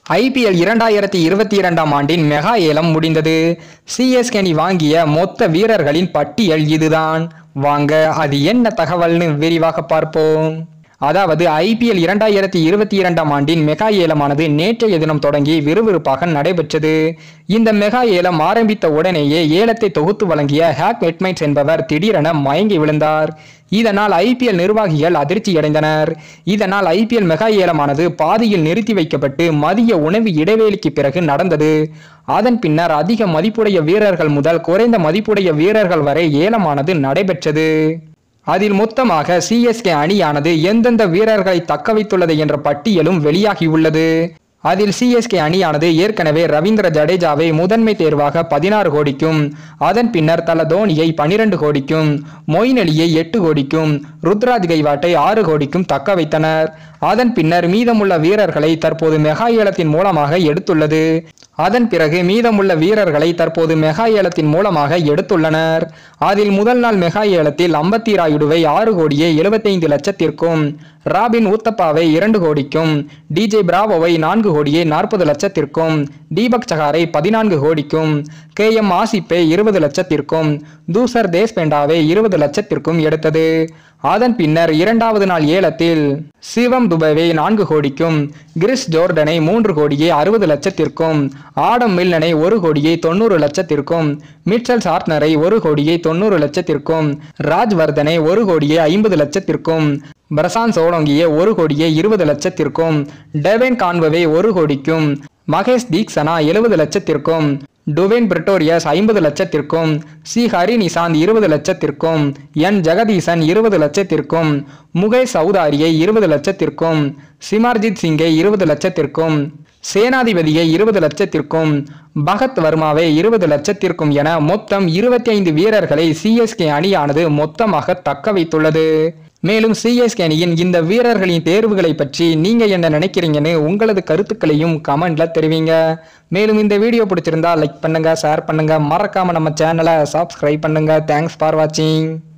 IPL இரண்டாயிரத்தி இருபத்தி இரண்டாம் ஆண்டின் மெகா ஏலம் முடிந்தது சிஎஸ்கே அணி வாங்கிய மொத்த வீரர்களின் பட்டியல் இதுதான் வாங்க அது என்ன தகவல்னு விரிவாக பார்ப்போம் அதாவது ஐபிஎல் இரண்டாயிரத்தி இருபத்தி இரண்டாம் ஆண்டின் மெகா ஏலமானது நேற்றைய தினம் தொடங்கி விறுவிறுப்பாக நடைபெற்றது இந்த மெகா ஏலம் ஆரம்பித்த உடனேயே ஏலத்தை தொகுத்து வழங்கிய ஹேக் மெட்மைட்ஸ் என்பவர் திடீரென மயங்கி விழுந்தார் இதனால் ஐபிஎல் நிர்வாகிகள் அதிர்ச்சியடைந்தனர் இதனால் ஐபிஎல் மெகா ஏலமானது பாதியில் நிறுத்தி வைக்கப்பட்டு மதிய உணவு இடைவேளைக்கு பிறகு நடந்தது அதன் பின்னர் அதிக மதிப்புடைய வீரர்கள் முதல் குறைந்த மதிப்புடைய வீரர்கள் வரை ஏலமானது நடைபெற்றது அதில் மொத்தமாக சிஎஸ்கே அணியானது எந்தெந்த வீரர்களை தக்க வைத்துள்ளது என்ற பட்டியலும் வெளியாகியுள்ளது அதில் சிஎஸ்கே அணியானது ஏற்கனவே ரவீந்திர ஜடேஜாவை முதன்மை தேர்வாக பதினாறு கோடிக்கும் அதன் பின்னர் தல தோனியை பனிரெண்டு கோடிக்கும் மொயின் அலியை எட்டு கோடிக்கும் ருத்ராஜ் கைவாட்டை ஆறு கோடிக்கும் தக்க வைத்தனர் அதன் பின்னர் மீதமுள்ள வீரர்களை தற்போது மெகா ஏலத்தின் மூலமாக எடுத்துள்ளது அதன் பிறகு மீதமுள்ள வீரர்களை தற்போது மெகா ஏலத்தின் மூலமாக எடுத்துள்ளனர் அதில் முதல் நாள் மெகா ஏலத்தில் அம்பத்தி ராயுடுவை ஆறு கோடியே எழுபத்தைந்து லட்சத்திற்கும் ராபின் ஊத்தப்பாவை இரண்டு கோடிக்கும் டிஜே பிராவோவை நான்கு கோடியே நாற்பது லட்சத்திற்கும் தீபக் சகாரை பதினான்கு கோடிக்கும் கே எம் ஆசிப்பை இருபது லட்சத்திற்கும் தூசர் தேஷ்பேண்டாவை இருபது லட்சத்திற்கும் எடுத்தது அதன் பின்னர் இரண்டாவது நாள் ஏலத்தில் சிவம் துபேவை நான்கு கோடிக்கும் கிறிஸ் ஜோர்டனை மூன்று கோடியே அறுபது லட்சத்திற்கும் ஆடம் மில்லனை ஒரு கோடியே தொண்ணூறு லட்சத்திற்கும் மிச்சல் சார்ட்னரை ஒரு கோடியே தொண்ணூறு லட்சத்திற்கும் ராஜ்வர்தனை ஒரு கோடியே ஐம்பது லட்சத்திற்கும் பிரசாந்த் சோலங்கியை ஒரு கோடியே இருபது லட்சத்திற்கும் டெவன் கான்வவை ஒரு கோடிக்கும் மகேஷ் தீக்ஷனா எழுபது லட்சத்திற்கும் டுவேன் பிரிட்டோரியஸ் ஐம்பது லட்சத்திற்கும் சி ஹரி நிசாந்த் இருபது லட்சத்திற்கும் என் ஜெகதீசன் இருபது லட்சத்திற்கும் முகேஷ் சௌதாரியை இருபது லட்சத்திற்கும் சிமார்ஜித் சிங்கை இருபது லட்சத்திற்கும் சேனாதிபதியை இருபது லட்சத்திற்கும் பகத் வர்மாவை இருபது லட்சத்திற்கும் என மொத்தம் இருபத்தி ஐந்து வீரர்களை சிஎஸ்கே அணியானது மொத்தமாக தக்க வைத்துள்ளது மேலும் சிஎஸ்கே அணியின் இந்த வீரர்களின் தேர்வுகளை பற்றி நீங்க என்ன நினைக்கிறீங்கன்னு உங்களது கருத்துக்களையும் கமெண்ட்ல தெரிவிங்க மேலும் இந்த வீடியோ பிடிச்சிருந்தா லைக் பண்ணுங்க ஷேர் பண்ணுங்க மறக்காம நம்ம சேனலை சப்ஸ்கிரைப் பண்ணுங்க தேங்க்ஸ் ஃபார் வாட்சிங்